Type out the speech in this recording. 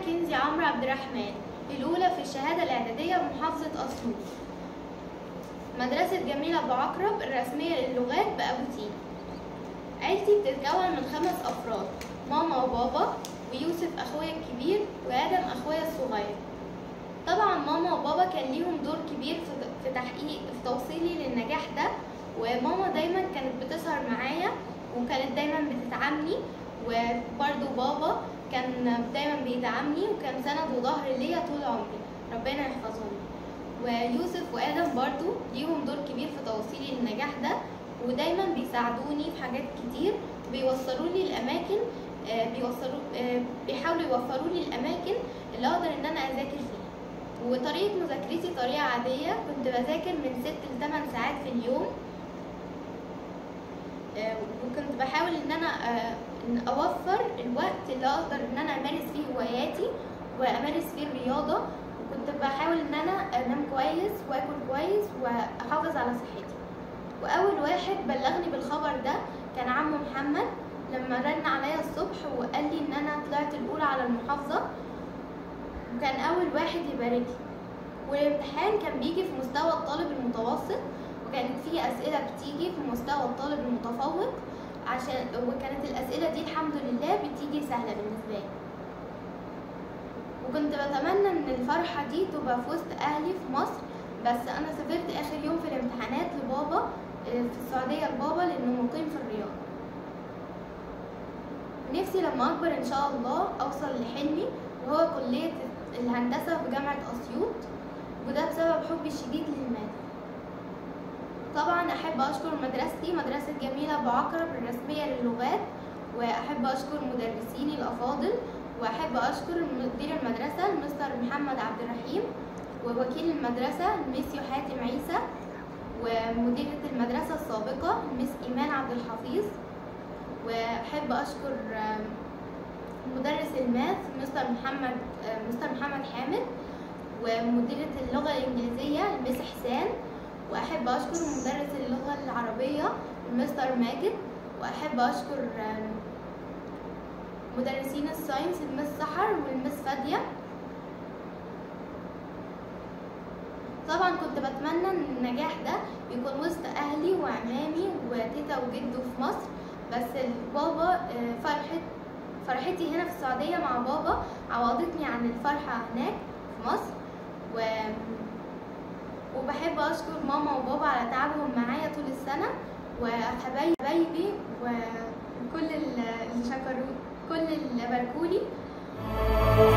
كنزي عمرو عبد الرحمن الأولى في الشهادة الإعدادية بمحافظة أسيوط مدرسة جميلة أبو عقرب الرسمية للغات بأبو تين عيلتي بتتكون من خمس أفراد ماما وبابا ويوسف أخويا الكبير وآدم أخويا الصغير طبعا ماما وبابا كان ليهم دور كبير في في تحقيق في توصيلي للنجاح ده وماما دايما كانت بتسهر معايا وكانت دايما بتدعمني وبرضه بابا كان دايما بيدعمني وكان سند وظهر ليا طول عمري ربنا يحفظهم ويوسف وادم برضو ليهم دور كبير في توصيلي للنجاح ده ودايما بيساعدوني في حاجات كتير بيوصلوا لي الاماكن آه، بيوصلوا آه، بيحاولوا يوفروا لي الاماكن اللي اقدر ان انا اذاكر فيها وطريقه مذاكرتي طريقه عاديه كنت بذاكر من 6 ل 8 ساعات في اليوم آه، وكنت بحاول ان انا آه، إن اوفر الوقت اللي اقدر ان انا امارس فيه هواياتي وامارس فيه الرياضه وكنت بحاول ان انا انام كويس واكل كويس واحافظ على صحتي واول واحد بلغني بالخبر ده كان عمو محمد لما رن عليا الصبح وقال لي ان انا طلعت الاولى على المحافظه وكان اول واحد يبارك لي والامتحان كان بيجي في مستوى الطالب المتوسط وكانت فيه اسئله بتيجي في مستوى الطالب المتفوق عشان وكانت الاسئله دي الحمد لله بتيجي سهله بالنسبه لي وكنت بتمنى ان الفرحه دي تبقى في وسط اهلي في مصر بس انا سافرت اخر يوم في الامتحانات لبابا آه، في السعوديه لبابا لانه مقيم في الرياض نفسي لما اكبر ان شاء الله اوصل لحلمي وهو كليه الهندسه في جامعه اسيوط وده بسبب حبي الشديد للماده طبعا احب اشكر مدرستي مدرسه جميله ابو عقرب الرسميه للغات واحب اشكر مدرسيني الافاضل واحب اشكر مدير المدرسه المستر محمد عبد الرحيم ووكيل المدرسه الميس حاتم عيسى ومديره المدرسه السابقه الميس ايمان عبد الحفيظ واحب اشكر آم، مدرس الماث مستر محمد آم، مستر محمد حامد ومديره اللغه الانجليزيه الميس حسان واحب اشكر مدرس اللغه العربيه المستر ماجد واحب اشكر آم، مدرسين الساينس المس سحر والمس فاديه طبعا كنت بتمنى ان النجاح ده يكون وسط اهلي وعمامي وتيتا وجده في مصر بس بابا آه، فرحة فرحتي هنا في السعودية مع بابا عوضتني عن الفرحة هناك في مصر و... وبحب أشكر ماما وبابا على تعبهم معايا طول السنة وحبايبي وكل اللي شكروا كل اللي باركولي